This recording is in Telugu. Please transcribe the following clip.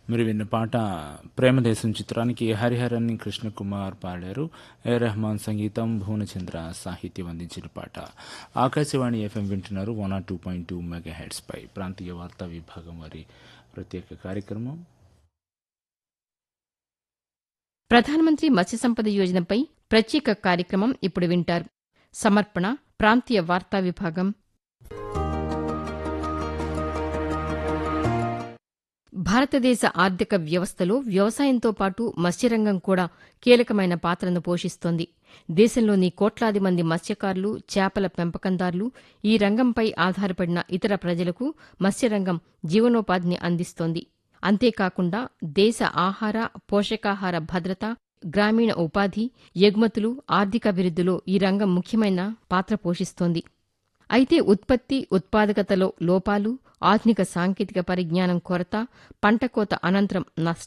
మీరు విన్న పాట ప్రేమదేశం చిత్రానికి హరిహరన్ కృష్ణకుమార్ పాడారు ఏ రెహమాన్ సంగీతం భువనచంద్ర సాహిత్యం అందించిన పాట ఆకాశవాణి ఎఫ్ఎం వింటున్నారు one R two point two megahertz పై ప్రాంతీయ వార్తా విభాగం వారి ప్రత్యేక కార్యక్రమం ప్రధానమంత్రి మత్స్య సంపద యోజనపై ప్రత్యేక కార్యక్రమం ఇప్పుడు వింటారు సమర్పణ ప్రాంతీయ వార్తా విభాగం భారతదేశ ఆర్థిక వ్యవస్థలో వ్యవసాయంతో పాటు మత్స్యరంగం కూడా కీలకమైన పాత్రను పోషిస్తోంది దేశంలోని కోట్లాది మంది మత్స్యకారులు చేపల పెంపకందారులు ఈ రంగంపై ఆధారపడిన ఇతర ప్రజలకు మత్స్యరంగం జీవనోపాధిని అందిస్తోంది అంతేకాకుండా దేశ ఆహార పోషకాహార భద్రత గ్రామీణ ఉపాధి ఎగుమతులు ఆర్థికాభివృద్ధిలో ఈ రంగం ముఖ్యమైన పాత్ర పోషిస్తోంది అయితే ఉత్పత్తి ఉత్పాదకతలో లోపాలు ఆధునిక సాంకేతిక పరిజ్ఞానం కొరత పంట కోత అనంతరం నష్ట